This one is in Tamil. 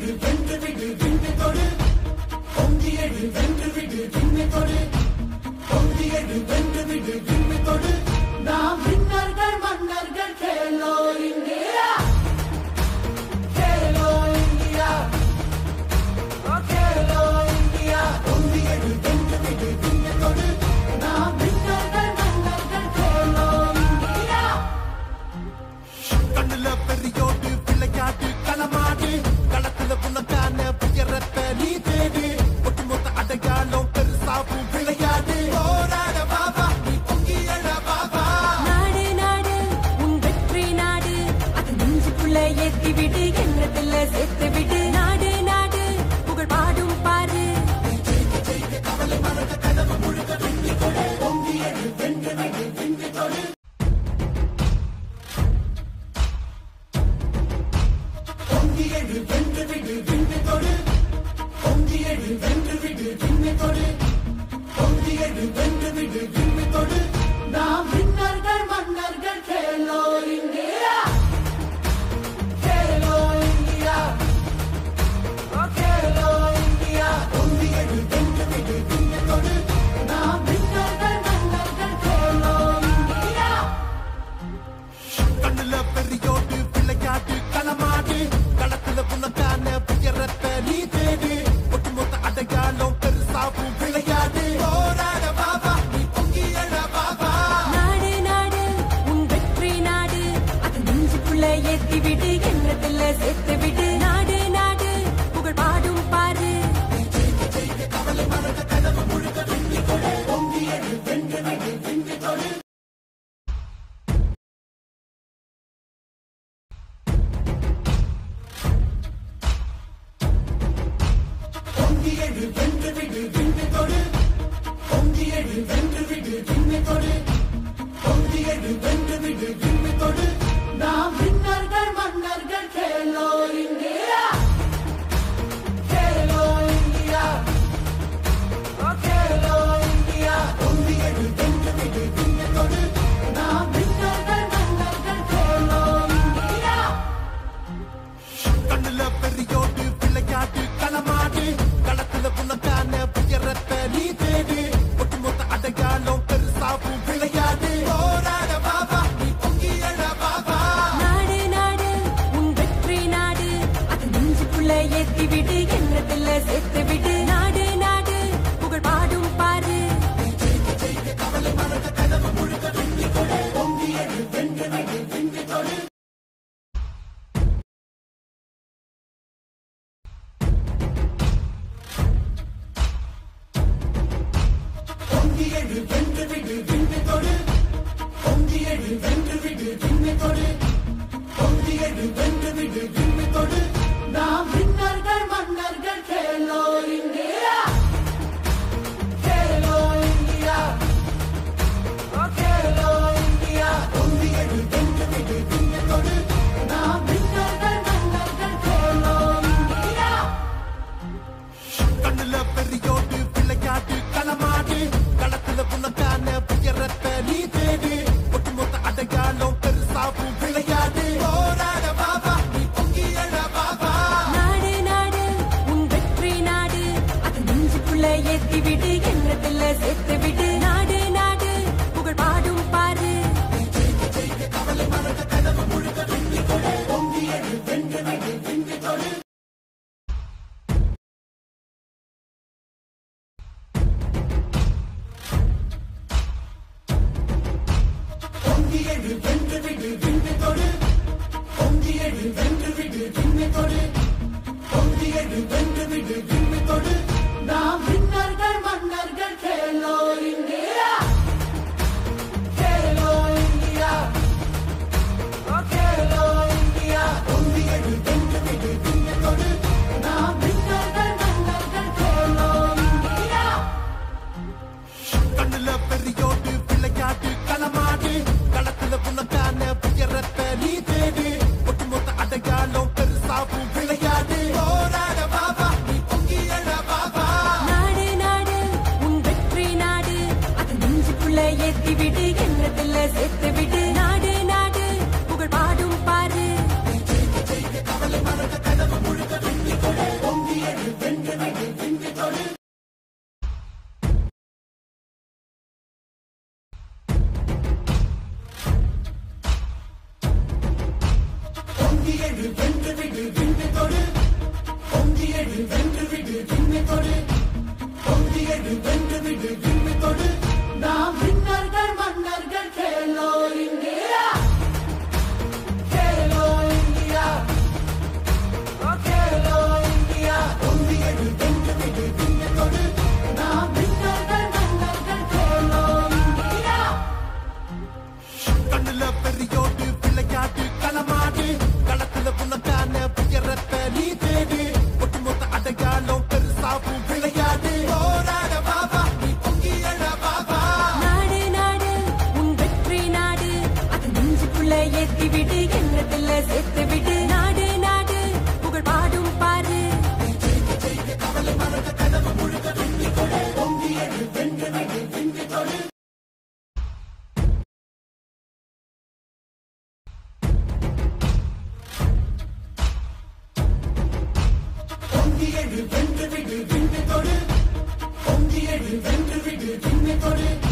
நாம் விண்ணர்கள் மன்னர்கள் Khelo India Khelo India Khelo India நாம் விண்ணர்கள் மன்னர்கள் கேலோ இந்தியா கண்ணுல பெரியோடு விளையாட்டு களமாடு களத்துல உனக்கான புயரத்தை நீ தேடு ஒட்டுமொத்த அடையாளம் பெருசாவும் விளையாடு போராட பாபா நீ பொங்கியட பாபா நாடு நாடு உன் வெற்றி நாடு அது நெஞ்சுக்குள்ள ஏத்தி விடு எண்ணத்துல சேர்த்து விடு நாடு நாடு புகழ் பாடும் பாரு நாம் விண்ணர்கள் மன்னர்கள் Khelo India Khelo India Khelo India நாம் விண்ணர்கள் மன்னர்கள் கேலோ இந்தியா கண்ணுல பெரியோடு விளையாட்டு களமாடு களத்துல உனக்கான புயரத்தை நீ தேடு ஒட்டுமொத்த அடையாளம் பெருசாவும் விளையாடு போராட பாபா நீ பொங்கியட பாபா நாடு நாடு உன் வெற்றி நாடு அது நெஞ்சுக்குள்ள ஏத்தி விடு எண்ணத்துல சேர்த்து விடு நாடு நாடு புகழ் பாடும் பாரு நாம் விண்ணர்கள் மன்னர்கள் Khelo India Khelo India Khelo India நாம் விண்ணர்கள் மன்னர்கள் கேலோ இந்தியா கண்ணுல பெரியோடு விளையாட்டு களமாடு களத்துல உனக்கான புயரத்தை நீ தேடு ஒட்டுமொத்த அடையாளம் பெருசாவும் விளையாடு போராட பாபா நீ பொங்கியட பாபா நாடு நாடு உன் வெற்றி நாடு அது நெஞ்சுக்குள்ள ஏத்தி விடு எண்ணத்துல சேர்த்து விடு நாடு நாடு புகழ் பாடும் பாரு நாம் விண்ணர்கள் மன்னர்கள் Khelo India Khelo India Khelo India நாம் விண்ணர்கள் மன்னர்கள் கேலோ இந்தியா கண்ணுல பெரியோடு விளையாட்டு களமாடு களத்துல உனக்கான புயரத்தை நீ தேடு ஒட்டுமொத்த அடையாளம் பெருசாவும் விளையாடு போராட பாபா நீ பொங்கியட பாபா நாடு நாடு உன் வெற்றி நாடு அது நெஞ்சுக்குள்ள ஏத்தி விடு எண்ணத்துல சேர்த்து விடு நாடு நாடு புகழ் பாடும் பாரு நாம் விண்ணர்கள் மன்னர்கள் Khelo India Khelo India Khelo India நாம் விண்ணர்கள் மன்னர்கள் கேலோ இந்தியா கண்ணுல பெரியோடு விளையாட்டு களமாடு களத்துல உனக்கான புயர மண்ணுல பெரியோடு விளையாடு களமாடு களத்துல உனக்கான உயரத்தை நீ தேடு ஒட்டுமொத்த அடையாளம் பெருசாவும் விளையாடு போராட பாபா நீ பொங்கி எழ பாபா நாடு நாடு உன் வெற்றி நாடு அது நெஞ்சுக்குள்ள ஏத்தி விடு எண்ணத்துல சேர்த்து விடு நாடு நாடு புகழ் பாடும் பாரு பொங்கி எழு வென்று விடு விண்ணு தொடு பொங்கி எழு வென்று விடு விண்ணு தொடு